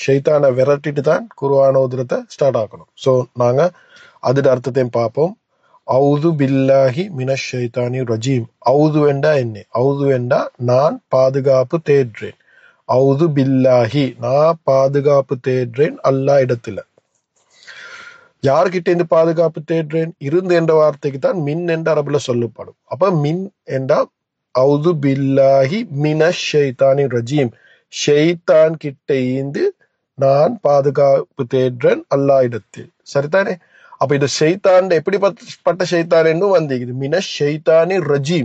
ஷைத்தானை விரட்டிட்டு தான் குருவான ஓதுறத ஸ்டார்ட் ஆக்கணும் ஸோ நாங்க அதோட அர்த்தத்தையும் பார்ப்போம் அவுது பில்லாஹி மினஷ் ஷைத்தானி ரஜீம் அவுது வேண்டா என்ன அவுது வேண்டா நான் பாதுகாப்பு தேடுறேன் அவுது பில்லாஹி நான் பாதுகாப்பு தேடுறேன் அல்லா இடத்துல யார்கிட்ட இருந்து பாதுகாப்பு தேடுறேன் இருந்து என்ற வார்த்தைக்கு தான் மின் என்ற அரபுல சொல்லப்படும் அப்ப மின் என்றா அவுது பில்லாஹி மினஷ் ஷைத்தானி ரஜீம் ஷைத்தான் கிட்ட இருந்து நான் பாதுகாப்பு தேடுறேன் அல்லா இடத்தில் சரிதானே அப்ப இது ஷைத்தான் எப்படிப்பட்ட ஷைத்தான் என்றும் வந்திருக்குது மினஷ் ஷைத்தானி ரஜீம்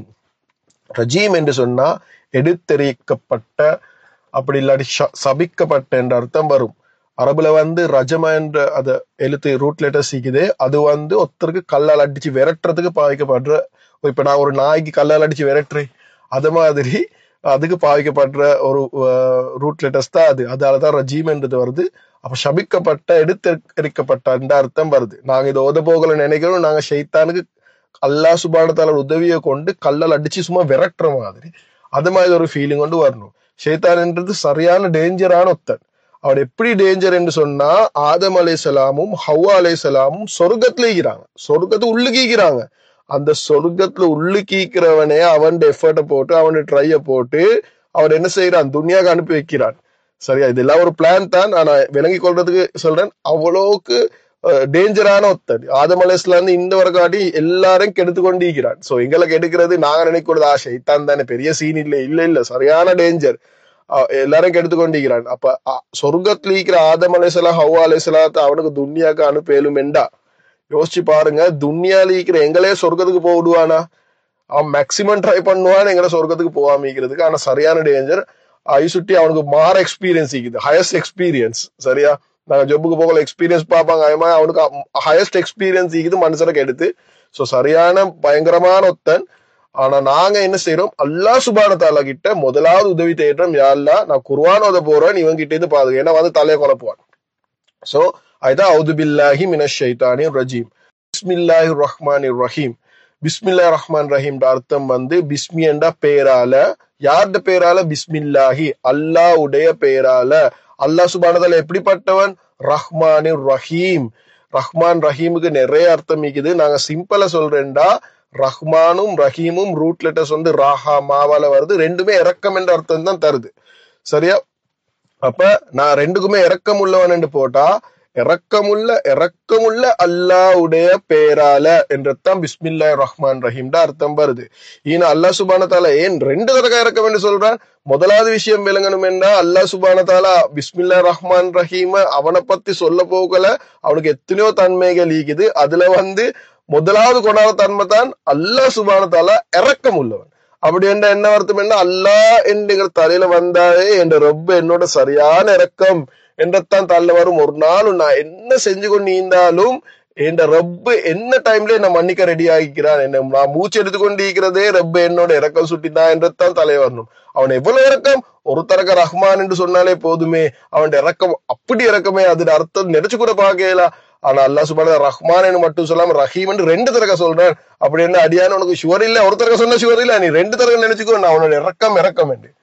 ரஜீம் என்று சொன்னா எடுத்தெறிக்கப்பட்ட அப்படி இல்லாட்டி ச- சபிக்கப்பட்ட என்ற அர்த்தம் வரும் அரபுல வந்து ரஜம என்ற அத எழுத்து ரூட் லெட்டர் சீக்குது அது வந்து ஒருத்தருக்கு கல்லால் அடிச்சு விரட்டுறதுக்கு பாவிக்கப்படுற இப்ப நான் ஒரு நாய்க்கு கல்லால் அடிச்சு விரட்டுறேன் அது மாதிரி அதுக்கு பாவிக்கப்படுற ஒரு ரூட் லெட்டர்ஸ் தான் அது அதாலதான் ரஜீம் என்றது வருது அப்ப சபிக்கப்பட்ட எடுத்தெரிக்கப்பட்ட அந்த அர்த்தம் வருது நாங்க இதை ஓத போகல நினைக்கிறோம் நாங்க ஷைத்தானுக்கு அல்லாஹ் சுபானத்தால உதவியை கொண்டு கல்லால் அடிச்சு சும்மா விரட்டுற மாதிரி அது மாதிரி ஒரு ஃபீலிங் கொண்டு வரணும் ஷைத்தான்ன்றது சரியான டேஞ்சரான ஒத்தன் அவன் எப்படி டேஞ்சர் என்று சொன்னா ஆதம் அலைசலாமும் ஹவ்வா அலைசலாமும் சொர்க்கத்துல ஈக்கிறாங்க சொர்க்கத்து உள்ளுக்கீக்கிறாங்க அந்த சொர்க்கத்துல உள்ளுக்கீக்கிறவனே அவன் எஃபர்ட்டை போட்டு அவன் ட்ரைய போட்டு அவன் என்ன செய்யறான் துனியாக்கு அனுப்பி வைக்கிறான் சரியா இதெல்லாம் ஒரு பிளான் தான் ஆனா விளங்கி கொள்றதுக்கு சொல்றேன் அவ்வளவுக்கு டேஞ்சரான ஒத்தன் ஆதம் அலைஸ்ல இருந்து இந்த வரை காட்டி எல்லாரும் கெடுத்து கொண்டிருக்கிறான் சோ எங்களை கெடுக்கிறது நாங்க நினைக்கிறது ஆசை தான் தானே பெரிய சீன் இல்ல இல்ல இல்ல சரியான டேஞ்சர் எல்லாரும் கெடுத்து கொண்டிருக்கிறான் அப்ப அ- சொர்க்கத்துல இருக்கிற ஆதம் அலைசலாம் ஹவ்வா அலைசலாத்த அவனுக்கு துன்யாக்கு அனுப்பேலும் என்றா யோசிச்சு பாருங்க துன்யால இருக்கிற எங்களே சொர்க்கத்துக்கு போக விடுவானா அவன் மேக்சிமம் ட்ரை பண்ணுவான் எங்களை சொர்க்கத்துக்கு போகாம இருக்கிறதுக்கு ஆனா சரியான டேஞ்சர் ஐ சுட்டி அவனுக்கு மாற எக்ஸ்பீரியன்ஸ் இருக்குது ஹையஸ்ட் எக்ஸ்பீரியன்ஸ் சரியா நாங்க ஜொப்புக்கு போகல எக்ஸ்பீரியன்ஸ் பார்ப்பாங்க அது மாதிரி அவனுக்கு ஹையஸ்ட் எக்ஸ்பீரியன்ஸ் இருக்குது மனுஷனுக்கு எடுத்து சோ சரியான பயங்கரமான ஒத்தன் ஆனா நாங்க என்ன செய்யறோம் அல்லாஹ் சுபான தாலா கிட்ட முதலாவது உதவி தேடுறோம் யாருலா நான் குர்ஆன் ஓத போறேன் இவன் கிட்ட இருந்து பாதுகா ஏன்னா வந்து தலையை குழப்புவான் சோ அதுதான் அவுது பில்லாஹி மினஷ் ஷைத்தானி ரஜீம் பிஸ்மில்லாஹி ரஹ்மானி ரஹீம் பிஸ்மில்லா ரஹ்மான் ரஹீம் அர்த்தம் வந்து பிஸ்மி என்ற பேரால யார்ட பேரால பிஸ்மில்லாஹி அல்லாஹ் உடைய பேரால அல்லாஹ் சுபானதால எப்படிப்பட்டவன் ரஹ்மானி ரஹீம் ரஹ்மான் ரஹீமுக்கு நிறைய அர்த்தம் இருக்குது நாங்க சிம்பிளா சொல்றேன்டா ரஹ்மானும் ரஹீமும் ரூட் லெட்டர்ஸ் வந்து ராஹா மாவால வருது ரெண்டுமே இறக்கம் என்ற அர்த்தம் தான் தருது சரியா அப்ப நான் ரெண்டுக்குமே இரக்கம் உள்ளவன் என்று போட்டா இரக்கமுள்ள இரக்கமுள்ள அல்லாஹ்வுடைய பேரால என்றதான் பிஸ்மில்லா ரஹ்மான் ரஹீம்டா அர்த்தம் வருது ஈனா அல்லாஹ் சுபான தாலா ஏன் ரெண்டு தடவை இறக்கம் என்று சொல்றான் முதலாவது விஷயம் விளங்கணும் என்ன அல்லாஹ் சுபான தாலா பிஸ்மில்லா ரஹ்மான் ரஹீம அவனை பத்தி சொல்ல போகல அவனுக்கு எத்தனையோ தன்மைகள் ஈக்குது அதுல வந்து முதலாவது கொண்டாட தன்மை தான் அல்லாஹ் சுபான தாலா இறக்கம் உள்ளவன் அப்படி என்ற என்ன அர்த்தம் என்ன அல்லாஹ் என்கிற தலையில வந்தாலே என்ற ரொம்ப என்னோட சரியான இறக்கம் என்றத்தான் தள்ள வரும் ஒரு நாள் நான் என்ன செஞ்சு கொண்டு நீந்தாலும் என் ரப்பு என்ன டைம்ல என்ன மன்னிக்க ரெடி ஆகிக்கிறான் என்ன நான் மூச்சு எடுத்துக்கொண்டு இருக்கிறதே ரப்பு என்னோட இறக்கம் சுட்டிதான் என்றத்தான் தலை வரணும் அவன் எவ்வளவு இறக்கம் ஒரு தரக்க ரஹ்மான் என்று சொன்னாலே போதுமே அவன் இறக்கம் அப்படி இறக்கமே அதோட அர்த்தம் நினைச்சு கூட பார்க்கல ஆனா அல்லாஹ் சுபான ரஹ்மான் மட்டும் சொல்லாம ரஹீம் ரெண்டு தரக்க சொல்றேன் அப்படி என்ன அடியான உனக்கு ஷுவர் இல்ல ஒரு தரக்க சொன்ன ஷுவர் இல்ல நீ ரெண்டு தரக்க நினைச்சுக்கோ நான் அவனோட இறக்கம் இறக்கம் என்று